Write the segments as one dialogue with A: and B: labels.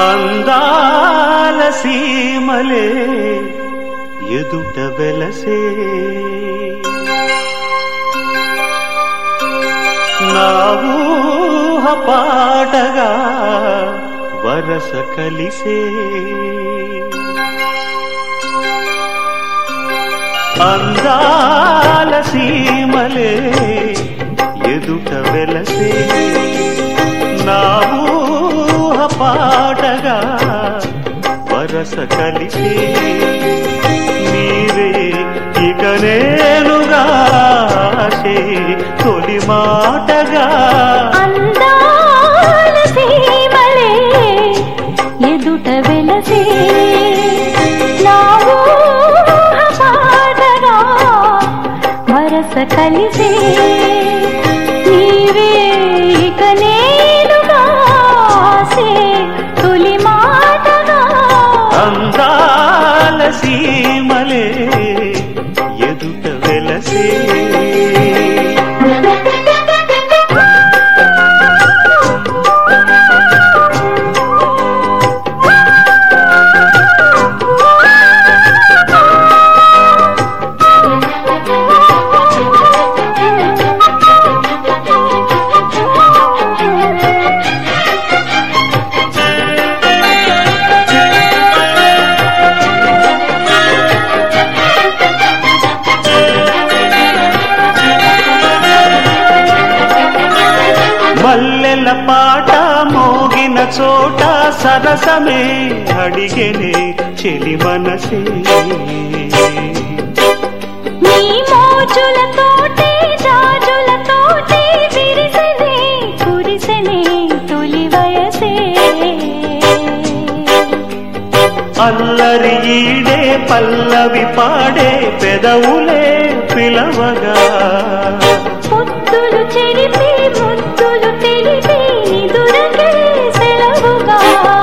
A: అందాల సీమలే ఎదుట వెలసే నా ఊహ పాటగా వరస కలిసే అందాల సీమలే ఎదుట వెలసే నా ఊహ పాటగా వరస కలిసే నీవే ఇక నేనుగా ఆశే తొలి మాటగా
B: అందాల సీమలే ఎదుట వెలసే నా ఊహ పాటగా వరస కలిసే నీవే ఇక నేనుగా ఆసే తొలి మాటగా
A: అందాల సీమలే ఎదుట వెలసే మల్లెల పాట మోగిన చోట సరసమే అడిగెనే చెలి మనసే
B: నీ మోజులతోటి జాజులతోటి విరిసెనే కురిసెనే తొలి వయసే
A: అల్లరి ఈడే పల్లవి పాడే పెదవులే పిలవగా
B: పొత్తులు చెరిపి ముద్దులు తెలిపి నిదురకే సెలవుగా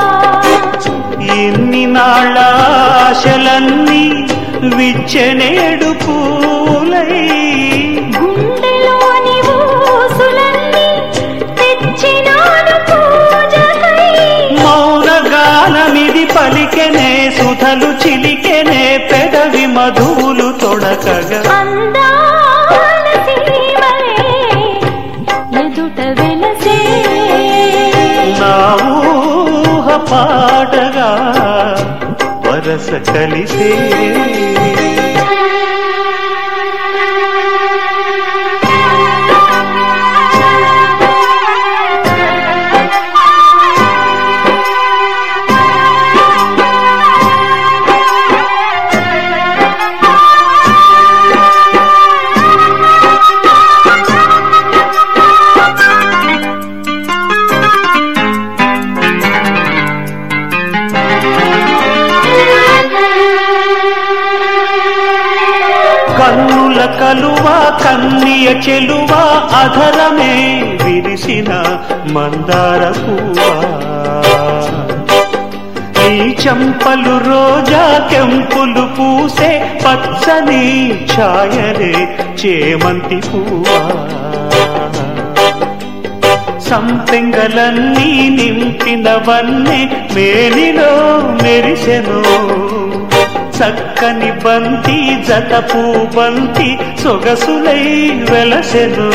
A: ఇన్ని నాళ్ళ ఆశలన్నీ విచ్చెనేడు పూలై
B: గుండెలోని ఊసులన్నీ తెచ్చినాడు పూజకై
A: మౌన గానమిది పలికెనే సుధలు చిలికెనే పెదవి మధువులు తొడకగా
B: అందాల సీమలే ఎదుట వెలసే
A: నా ఊహ పాటగా వరస కలిసే కన్నుల కలువ కన్నియ చెలువ అధరమే విరిసిన మందార పువ్వా ఈ చంపలు రోజా కెంపులు పూసే పచ్చని ఛాయలే చేమంతి పువ్వా సంపెంగలన్నీ నింపినవన్నీ మేనిలో మెరిసెను చక్కని బంతి జత బంతి సొగసులై వెలసెను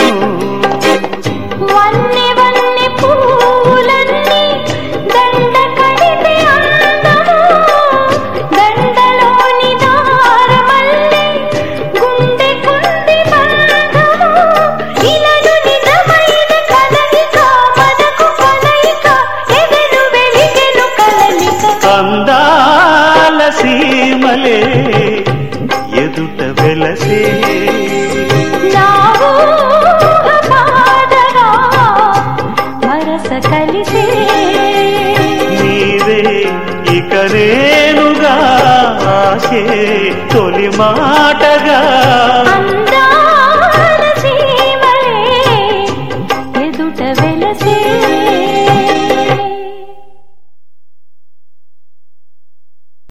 B: వన్నె వన్నె పువ్వులన్నీ దండ కడితే అందము దండలోని దారమల్లె గుండె కుంది బంధము ఇలను నిజమైన కలయిక మనకు కలయిక ఎదను వెలిగెను కలలిక
A: అందాల సీమలే ఎదుట వెలసే
B: నా ఊహ పాడగా వరస కలిసే
A: నీవే ఇక నేనుగా ఆశే తొలి మాటగా
B: అందాల సీమలే ఎదుట వెలసే